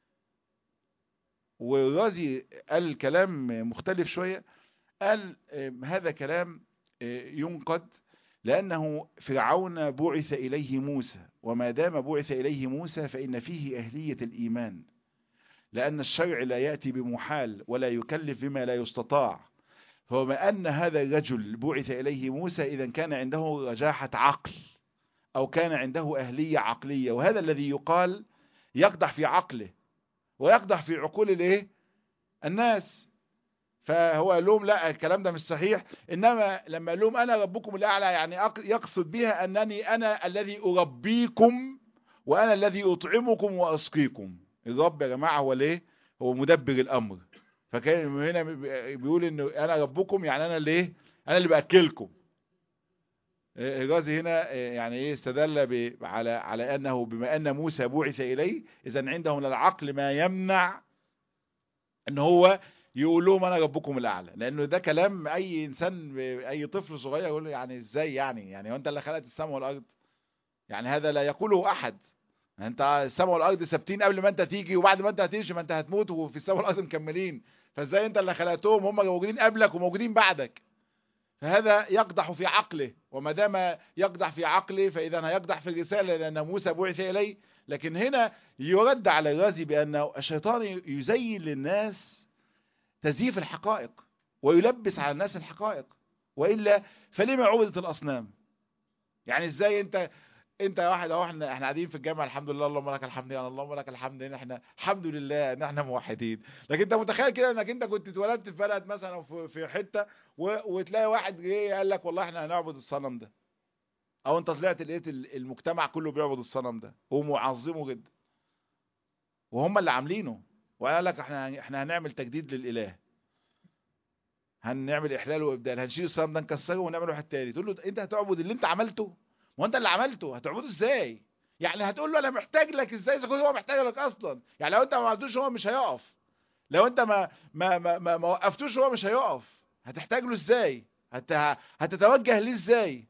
والرازي قال كلام مختلف شويه قال هذا كلام ينقد لأنه فرعون بعث إليه موسى وما دام بعث إليه موسى فإن فيه أهلية الإيمان لأن الشرع لا يأتي بمحال ولا يكلف بما لا يستطاع فوما أن هذا الرجل بعث إليه موسى إذا كان عنده رجاحة عقل أو كان عنده أهلية عقلية وهذا الذي يقال يقدح في عقله ويقدح في عقول الايه الناس فهو قال لهم لا الكلام ده مش صحيح انما لما قال لهم انا ربكم الاعلى يعني يقصد بها انني انا الذي اربيكم وانا الذي اطعمكم واسقيكم الرب يا جماعه هو ليه هو مدبر الامر فكان هنا بيقول انه انا ربكم يعني انا اللي ايه انا اللي باكلكم الرازي هنا يعني ايه استدل على على انه بما ان موسى بعث اليه اذا عنده من العقل ما يمنع ان هو يقول لهم انا ربكم الاعلى لانه ده كلام اي انسان اي طفل صغير يقول له يعني ازاي يعني يعني هو انت اللي خلقت السماء والارض يعني هذا لا يقوله احد انت السماء والارض ثابتين قبل ما انت تيجي وبعد ما انت هتمشي ما انت هتموت وفي السماء والارض مكملين فازاي انت اللي خلقتهم هم موجودين قبلك وموجودين بعدك فهذا يقدح في عقله وما دام يقدح في عقله فاذا هيقدح في الرساله لان موسى بعث اليه لكن هنا يرد على الرازي بانه الشيطان يزين للناس تزييف الحقائق ويلبس على الناس الحقائق وإلا فلما عبدت الأصنام يعني ازاي انت انت واحد اهو احنا احنا قاعدين في الجامعه الحمد لله اللهم لك الحمد يا اللهم لك الحمد ان احنا الحمد لله ان احنا موحدين لكن انت متخيل كده انك انت كنت اتولدت في بلد مثلا او في حته وتلاقي واحد جه قال لك والله احنا هنعبد الصنم ده او انت طلعت لقيت المجتمع كله بيعبد الصنم ده ومعظمه جدا وهم اللي عاملينه وقال لك احنا احنا هنعمل تجديد للاله هنعمل احلال وابدال هنشيل الصنم ده نكسره ونعمل واحد تاني تقول له انت هتعبد اللي انت عملته ما انت اللي عملته هتعبده ازاي يعني هتقول له انا محتاج لك ازاي اذا كنت هو محتاج لك اصلا يعني لو انت ما عملتوش هو مش هيقف لو انت ما ما ما, ما, ما وقفتوش هو مش هيقف هتحتاج له ازاي هت هتتوجه ليه ازاي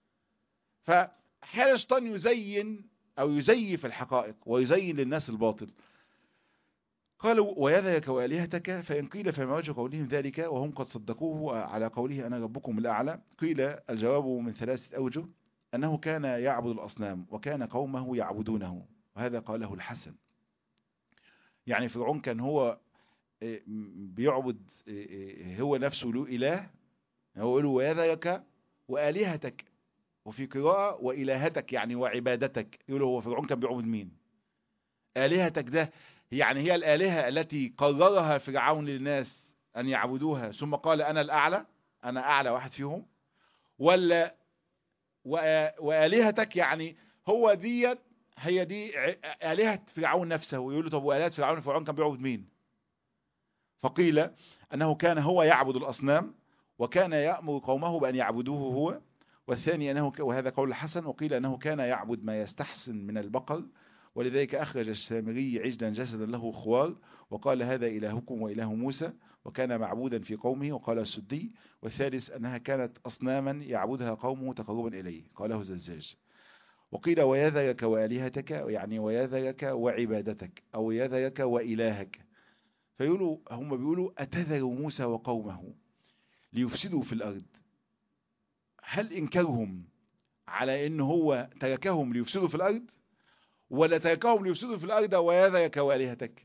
فحال الشيطان يزين او يزيف الحقائق ويزين للناس الباطل قالوا ويذلك وآلهتك فإن قيل فما وجه قولهم ذلك وهم قد صدقوه على قوله أنا ربكم الأعلى قيل الجواب من ثلاثة أوجه أنه كان يعبد الأصنام وكان قومه يعبدونه وهذا قاله الحسن يعني فرعون كان هو بيعبد هو نفسه له إله هو يقول ويذلك وآلهتك وفي قراءة وإلهتك يعني وعبادتك يقول هو فرعون كان بيعبد مين آلهتك ده يعني هي الآلهة التي قررها فرعون للناس أن يعبدوها ثم قال أنا الأعلى أنا أعلى واحد فيهم ولا وآلهتك يعني هو ديت هي دي آلهة فرعون نفسه ويقول له طب وآلهة فرعون فرعون كان بيعبد مين فقيل أنه كان هو يعبد الأصنام وكان يأمر قومه بأن يعبدوه هو والثاني أنه وهذا قول الحسن وقيل أنه كان يعبد ما يستحسن من البقر ولذلك أخرج السامري عجلا جسدا له خوار وقال هذا إلهكم وإله موسى وكان معبودا في قومه وقال السدي والثالث أنها كانت أصناما يعبدها قومه تقربا إليه قاله زجاج وقيل ويذرك وآلهتك يعني ويذرك وعبادتك أو يذرك وإلهك فيقولوا هم بيقولوا أتذر موسى وقومه ليفسدوا في الأرض هل إنكارهم على ان هو تركهم ليفسدوا في الارض ولا تركهم ليفسدوا في الارض ويذرك والهتك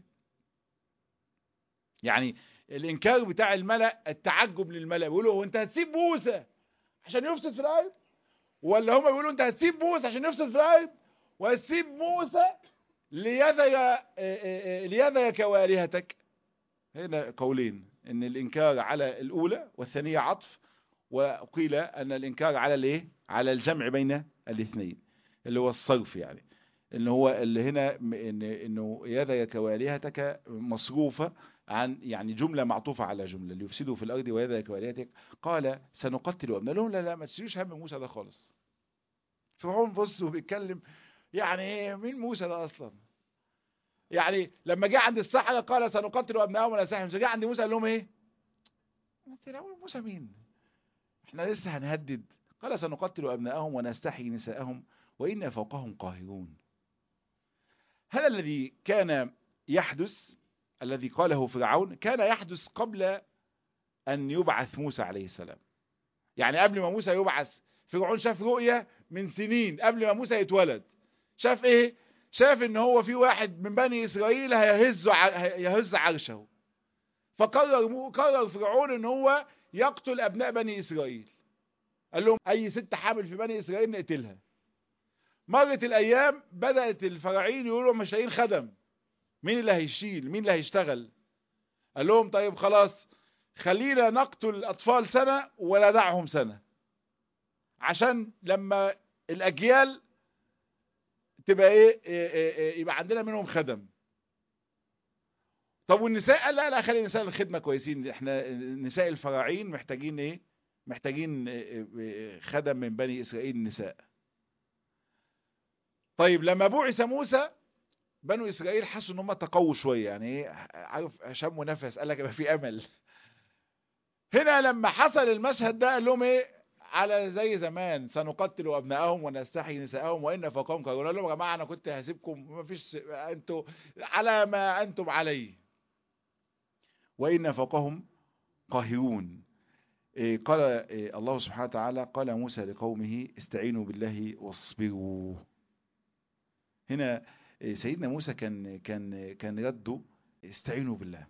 يعني الانكار بتاع الملأ التعجب للملأ بيقولوا هو انت هتسيب موسى عشان يفسد في الارض ولا هم بيقولوا انت هتسيب موسى عشان يفسد في الارض وهتسيب موسى ليذر ليذرك والهتك هنا قولين ان الانكار على الاولى والثانيه عطف وقيل ان الانكار على الايه على الجمع بين الاثنين اللي هو الصرف يعني ان هو اللي هنا إن انه يذرك والهتك مصروفه عن يعني جمله معطوفه على جمله ليفسدوا في الارض ويذرك والهتك قال سنقتل ابناء لهم لا لا ما تشيلوش هم موسى ده خالص فرعون بص وبيتكلم يعني ايه مين موسى ده اصلا يعني لما جه عند السحرة قال سنقتل ابنائهم ولا ساحهم جه عند موسى قال لهم ايه موسى مين احنا لسه هنهدد قال سنقتل ابنائهم ونستحيي نساءهم وإنا فوقهم قاهرون هذا الذي كان يحدث الذي قاله فرعون كان يحدث قبل أن يبعث موسى عليه السلام يعني قبل ما موسى يبعث فرعون شاف رؤية من سنين قبل ما موسى يتولد شاف ايه شاف ان هو في واحد من بني اسرائيل هيهز هيهز عرشه فقرر قرر فرعون ان هو يقتل ابناء بني اسرائيل قال لهم اي ست حامل في بني اسرائيل نقتلها مرت الايام بدات الفراعين يقولوا مش لاقيين خدم مين اللي هيشيل مين اللي هيشتغل قال لهم طيب خلاص خلينا نقتل الاطفال سنه وندعهم سنه عشان لما الاجيال تبقى ايه, إيه, إيه, إيه يبقى عندنا منهم خدم طب والنساء قال لا لا خلي النساء الخدمه كويسين احنا نساء الفراعين محتاجين ايه محتاجين إيه خدم من بني اسرائيل النساء طيب لما بعث موسى بنو اسرائيل حسوا ان هم تقووا شويه يعني ايه عارف شموا نفس قال لك يبقى في امل هنا لما حصل المشهد ده قال لهم ايه على زي زمان سنقتل ابنائهم ونستحيي نساءهم وان فوقهم قالوا لهم يا جماعه انا كنت هسيبكم ما فيش انتوا على ما انتم عليه وان فوقهم قاهرون إيه قال إيه الله سبحانه وتعالى قال موسى لقومه استعينوا بالله واصبروا هنا إيه سيدنا موسى كان كان كان رده استعينوا بالله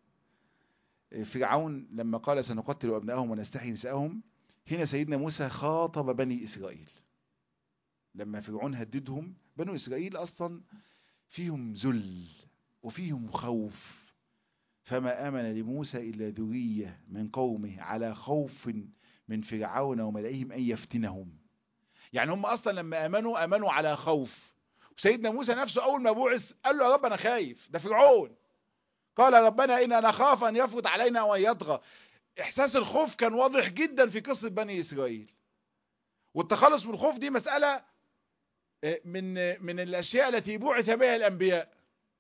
فرعون لما قال سنقتل ابنائهم ونستحيي نساءهم هنا سيدنا موسى خاطب بني إسرائيل لما فرعون هددهم بنو إسرائيل أصلا فيهم ذل وفيهم خوف فما آمن لموسى إلا ذرية من قومه على خوف من فرعون وملئهم أن يفتنهم يعني هم أصلا لما آمنوا آمنوا على خوف وسيدنا موسى نفسه أول ما بعث قال له يا رب أنا خايف ده فرعون قال ربنا إنا نخاف أن يفرض علينا وأن يطغى احساس الخوف كان واضح جدا في قصة بني اسرائيل والتخلص من الخوف دي مسألة من من الاشياء التي بعث بها الانبياء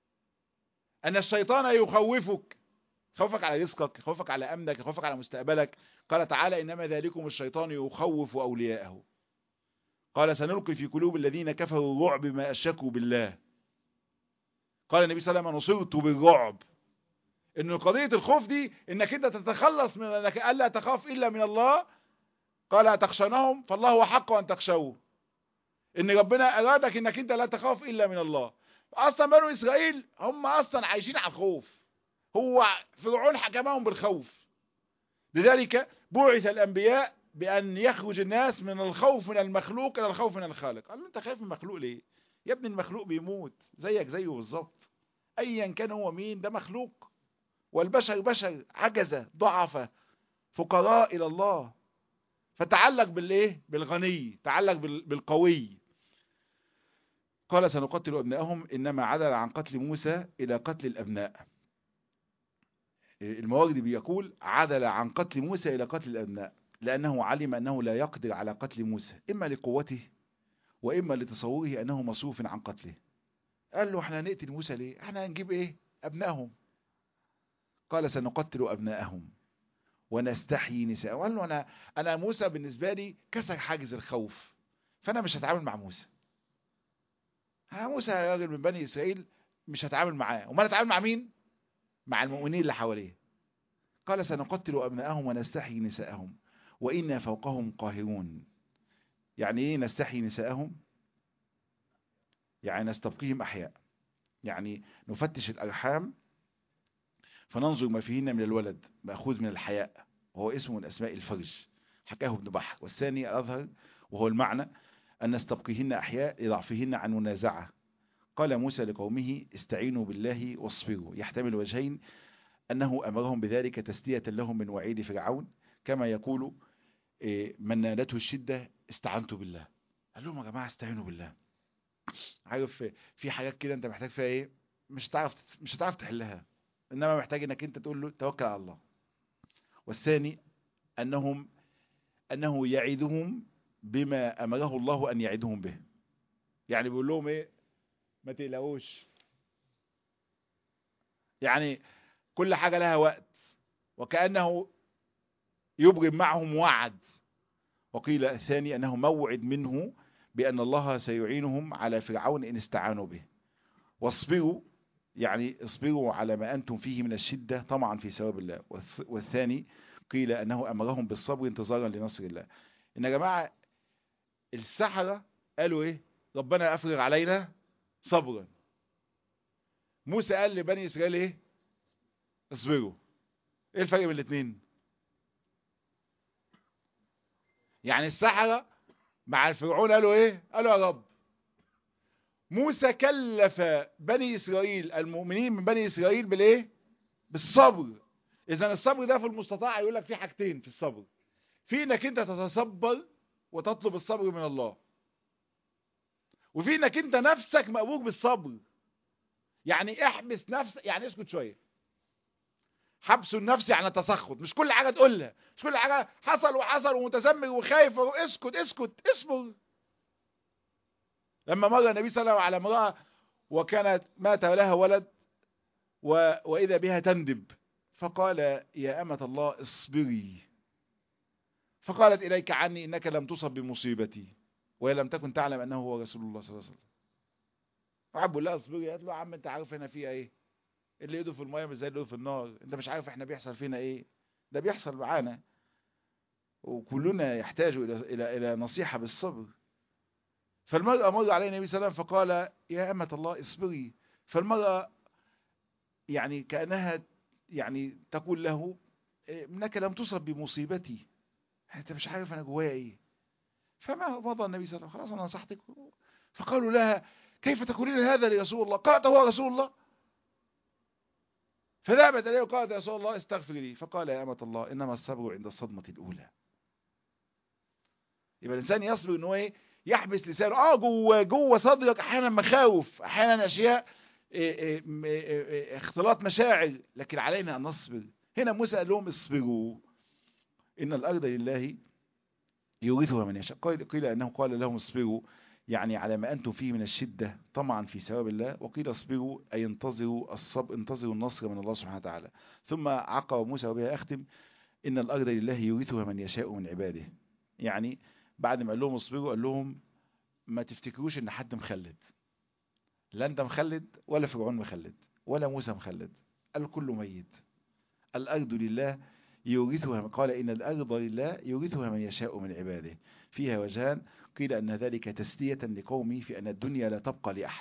ان الشيطان يخوفك خوفك على رزقك خوفك على امنك خوفك على مستقبلك قال تعالى انما ذلكم الشيطان يخوف اولياءه قال سنلقي في قلوب الذين كفروا الرعب ما اشركوا بالله قال النبي صلى الله عليه وسلم نصرت بالرعب ان قضية الخوف دي انك انت تتخلص من انك الا تخاف الا من الله قال تخشونهم فالله هو حق ان تخشوه ان ربنا ارادك انك انت لا تخاف الا من الله اصلا بنو اسرائيل هم اصلا عايشين على الخوف هو فرعون حكمهم بالخوف لذلك بعث الانبياء بان يخرج الناس من الخوف من المخلوق الى الخوف من الخالق قال له انت خايف من المخلوق ليه يا ابني المخلوق بيموت زيك زيه بالظبط ايا كان هو مين ده مخلوق والبشر بشر عجزة ضعفة فقراء إلى الله فتعلق بالإيه بالغني تعلق بالقوي قال سنقتل أبنائهم إنما عدل عن قتل موسى إلى قتل الأبناء المواردي بيقول عدل عن قتل موسى إلى قتل الأبناء لأنه علم أنه لا يقدر على قتل موسى إما لقوته وإما لتصوره أنه مصروف عن قتله قال له احنا هنقتل موسى ليه احنا هنجيب ايه أبنائهم قال سنقتل أبناءهم ونستحيي نساءهم قال له أنا, أنا موسى بالنسبة لي كسر حاجز الخوف فأنا مش هتعامل مع موسى ها موسى راجل من بني إسرائيل مش هتعامل معاه وما هتعامل مع مين مع المؤمنين اللي حواليه قال سنقتل أبناءهم ونستحيي نساءهم وإنا فوقهم قاهرون يعني ايه نستحي نساءهم يعني نستبقيهم احياء يعني نفتش الارحام فننظر ما فيهن من الولد مأخوذ من الحياء وهو اسم من اسماء الفرج حكاه ابن بحر والثاني الاظهر وهو المعنى ان نستبقيهن احياء لضعفهن عن منازعه قال موسى لقومه استعينوا بالله واصبروا يحتمل وجهين أنه أمرهم بذلك تسلية لهم من وعيد فرعون كما يقول من نالته الشدة استعنت بالله قال لهم يا جماعة استعينوا بالله عارف في حاجات كده انت محتاج فيها ايه مش هتعرف مش هتعرف تحلها انما محتاج انك انت تقول له توكل على الله والثاني انهم انه يعدهم بما امره الله ان يعدهم به يعني بيقول لهم ايه ما تقلقوش يعني كل حاجة لها وقت وكأنه يبرم معهم وعد وقيل الثاني أنه موعد منه بأن الله سيعينهم على فرعون إن استعانوا به واصبروا يعني اصبروا على ما أنتم فيه من الشدة طمعا في ثواب الله والثاني قيل أنه أمرهم بالصبر انتظارا لنصر الله إن يا جماعة السحرة قالوا إيه ربنا أفرغ علينا صبرا موسى قال لبني إسرائيل إيه اصبروا ايه الفرق بين الاثنين يعني السحرة مع الفرعون قالوا ايه قالوا يا رب موسى كلف بني اسرائيل المؤمنين من بني اسرائيل بالايه بالصبر اذا الصبر ده في المستطاع يقول لك في حاجتين في الصبر في انك انت تتصبر وتطلب الصبر من الله وفي انك انت نفسك مأمور بالصبر يعني احبس نفسك يعني اسكت شويه حبس النفس يعني تسخط مش كل حاجة تقولها مش كل حاجة حصل وحصل ومتذمر وخايف اسكت اسكت اصبر لما مر النبي صلى الله عليه وسلم على امرأة وكانت مات لها ولد و... وإذا بها تندب فقال يا أمة الله اصبري فقالت إليك عني إنك لم تصب بمصيبتي وهي لم تكن تعلم أنه هو رسول الله صلى الله عليه وسلم فحب الله اصبري قالت له يا عم انت عارف هنا فيها ايه اللي ايده في الميه مش زي اللي ايده في النار انت مش عارف احنا بيحصل فينا ايه ده بيحصل معانا وكلنا يحتاج الى الى الى نصيحه بالصبر فالمرأة مر عليه النبي صلى الله عليه وسلم فقال يا أمة الله اصبري فالمرأة يعني كأنها يعني تقول له انك لم تصب بمصيبتي انت مش عارف انا جوايا ايه فما مضى النبي صلى الله عليه وسلم خلاص انا نصحتك فقالوا لها كيف تقولين هذا لرسول الله قالت هو رسول الله فذهبت إليه وقالت يا رسول الله استغفر لي فقال يا أمة الله إنما الصبر عند الصدمة الأولى يبقى الإنسان يصبر إن هو إيه يحبس لسانه اه جوه جوه صدرك احيانا مخاوف احيانا اشياء إيه إيه إيه اختلاط مشاعر لكن علينا ان نصبر هنا موسى قال لهم اصبروا ان الارض لله يورثها من يشاء قيل انه قال لهم اصبروا يعني على ما أنتم فيه من الشدة طمعا في ثواب الله وقيل اصبروا أي انتظروا الصبر انتظروا النصر من الله سبحانه وتعالى ثم عقب موسى وبها أختم إن الأرض لله يورثها من يشاء من عباده يعني بعد ما قال لهم اصبروا قال لهم ما تفتكروش ان حد مخلد لا انت مخلد ولا فرعون مخلد ولا موسى مخلد الكل ميت الأرض لله يورثها قال إن الأرض لله يورثها من يشاء من عباده فيها وجهان قيل أن ذلك تسلية لقومي في أن الدنيا لا تبقى لأحد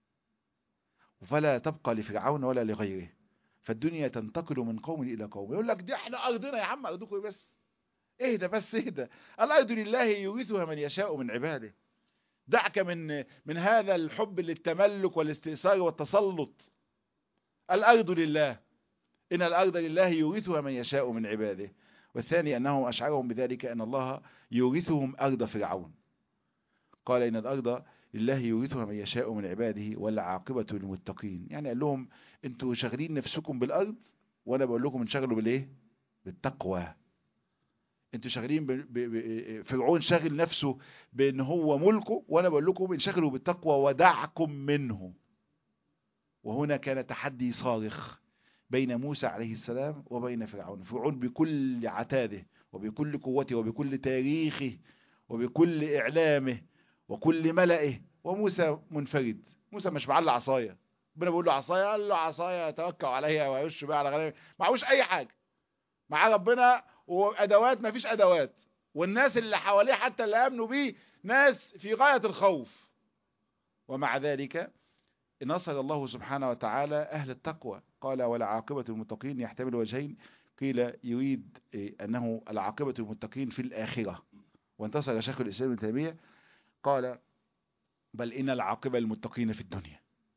فلا تبقى لفرعون ولا لغيره فالدنيا تنتقل من قوم إلى قوم يقول لك دي احنا أرضنا يا عم أرضكم بس اهدى بس اهدى الأرض لله يورثها من يشاء من عباده دعك من من هذا الحب للتملك والاستئثار والتسلط الأرض لله إن الأرض لله يورثها من يشاء من عباده والثاني أنه أشعرهم بذلك أن الله يورثهم أرض فرعون قال إن الأرض لله يورثها من يشاء من عباده والعاقبة للمتقين يعني قال لهم انتوا شغلين نفسكم بالأرض وأنا بقول لكم انشغلوا بالإيه بالتقوى انتوا شغالين ب... ب... ب... فرعون شاغل نفسه بان هو ملكه وانا بقول لكم انشغلوا بالتقوى ودعكم منه وهنا كان تحدي صارخ بين موسى عليه السلام وبين فرعون فرعون بكل عتاده وبكل قوته وبكل تاريخه وبكل إعلامه وكل ملئه وموسى منفرد موسى مش معلق عصاية ربنا بيقول له عصاية قال له عصاية توكل عليها ويش بقى على غنم معهوش أي حاجة معاه ربنا وأدوات ما فيش أدوات والناس اللي حواليه حتى اللي آمنوا بيه ناس في غاية الخوف ومع ذلك نصر الله سبحانه وتعالى أهل التقوى قال ولا عاقبة المتقين يحتمل وجهين قيل يريد أنه العاقبة المتقين في الآخرة وانتصر شيخ الإسلام ابن تيمية قال بل إن العاقبة المتقين في الدنيا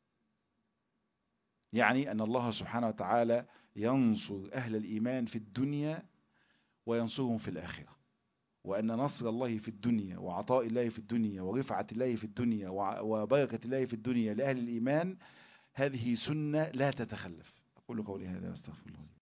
يعني أن الله سبحانه وتعالى ينصر أهل الإيمان في الدنيا وينصرهم في الآخرة وأن نصر الله في الدنيا وعطاء الله في الدنيا ورفعة الله في الدنيا وبركة الله في الدنيا لأهل الإيمان هذه سنة لا تتخلف أقول قولي هذا واستغفر الله